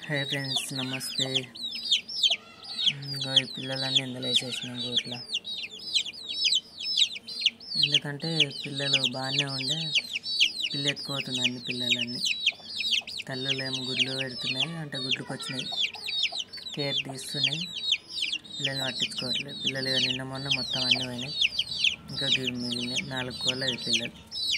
హే friends నమస్తే ఇంకా ఈ పిల్లలన్నీ ఎందులో వేసేసినాం గూట్ల ఎందుకంటే పిల్లలు బాగానే ఉండే పిల్ల ఎత్తుకోతుంది అన్ని పిల్లలన్నీ తల్లులు ఏమో గుడ్లు పెడుతున్నాయి అంటే గుడ్లకు వచ్చినాయి కేర్ తీస్తున్నాయి పిల్లల్ని పట్టించుకోవట్లేదు పిల్లలు ఇక నిన్న మొన్న మొత్తం అన్నీ పోయినాయి ఇంకా గివి మిగిలినాయి నాలుగు కోళ్ళు అవి పిల్లలు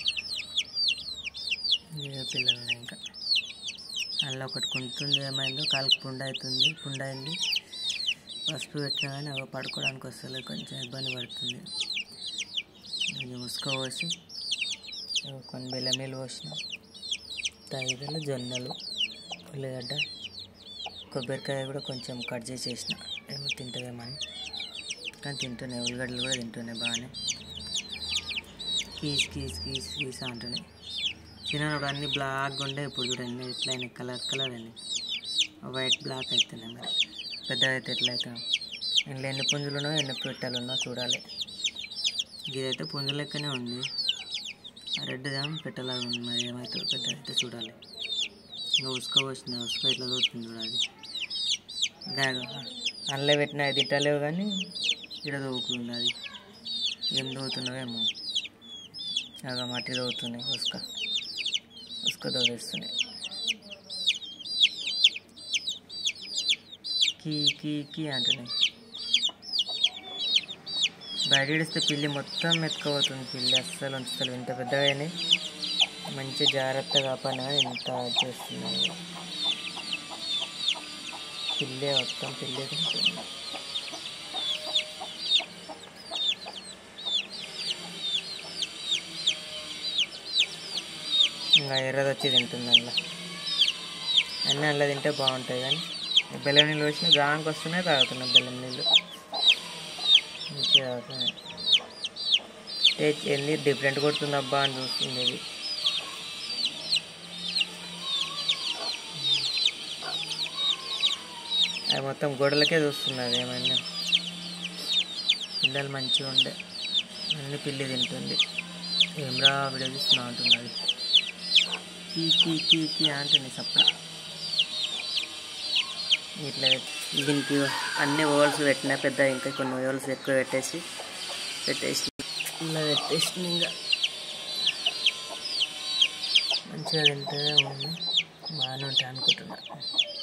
ఇవే పిల్లలు ఉన్నాయి ఇంకా అందులో ఒకటి కుంటుంది ఏమైందో కాలుకి పుండు అవుతుంది పుండు అయింది పసుపు పెట్టినా కానీ అవి పడుకోవడానికి వస్తలేదు కొంచెం ఇబ్బంది పడుతుంది కొంచెం ఉసుక పోసి ఇవి కొన్ని బెల్లం నీళ్ళు పోసిన తైదలు జొన్నలు ఉల్లిగడ్డ కొబ్బరికాయ కూడా కొంచెం కట్ చేసేసిన ఏమో తింటుందేమని కానీ తింటున్నాయి ఉల్లిగడ్డలు కూడా తింటున్నాయి బాగానే కీస్ కీస్ కీస్ కీస్ అంటున్నాయి చిన్నప్పుడు అన్ని బ్లాక్గా ఉండే ఇప్పుడు చూడండి ఎట్లా అయినాయి కలర్ కలర్ అయినాయి వైట్ బ్లాక్ అవుతున్నాయి మరి పెద్దగా అయితే ఎట్లా అవుతాయి ఇందులో ఎన్ని పుంజులు ఉన్నాయో ఎన్ని పెట్టాలు ఉన్నాయో చూడాలి ఇదైతే పుంజు లెక్కనే ఉంది రెడ్ ఏమో పెట్టలాగా ఉంది మరి ఏమవుతుందో పెద్ద అయితే చూడాలి ఇంకా ఉసుక పోసింది ఉసుక ఇట్లా దూరుతుంది చూడాలి అందులో పెట్టిన అది తిట్టలేవు కానీ ఇక్కడ దూకుతుంది అది ఏం దూకుతున్నావేమో అలా మట్టి దూకుతున్నాయి ఉసుక ఉసుక దోవేస్తున్నాయి కీ కీ కీ అంటున్నాయి బయట ఇడిస్తే పిల్లి మొత్తం ఎత్తుకోబోతుంది పిల్లి అస్సలు ఉంచుతలు ఇంత పెద్దగా అయినాయి మంచి జాగ్రత్తగా పని ఇంత చేస్తున్నాయి పిల్లే మొత్తం పిల్లే తింటుంది ఇంకా ఎర్రది వచ్చి తింటుంది అందులో అన్నీ అందులో తింటే బాగుంటాయి కానీ ఈ బెల్లం నీళ్ళు వచ్చిన గానికి వస్తున్నాయి తాగుతున్నాయి బెల్లం నీళ్ళు మంచిగా తాగుతున్నాయి టేస్ట్ వెళ్ళి డిఫరెంట్ కొడుతుంది అబ్బా అని చూస్తుంది ఇది అది మొత్తం గోడలకే చూస్తున్నది ఏమైనా పిల్లలు మంచిగా ఉండే అన్ని పిల్లి తింటుంది ఏమ్రా వీడియో చూస్తున్నా అంటున్నది కీ కీ కీ కీ అంటుంది సప్పుడు ఇట్లా దీనికి అన్ని ఓల్స్ పెట్టిన పెద్ద ఇంకా కొన్ని ఓల్స్ ఎక్కువ పెట్టేసి పెట్టేసి ఇలా పెట్టేసి ఇంకా మంచిగా తింటే ఉంది బాగానే ఉంటాయి అనుకుంటున్నా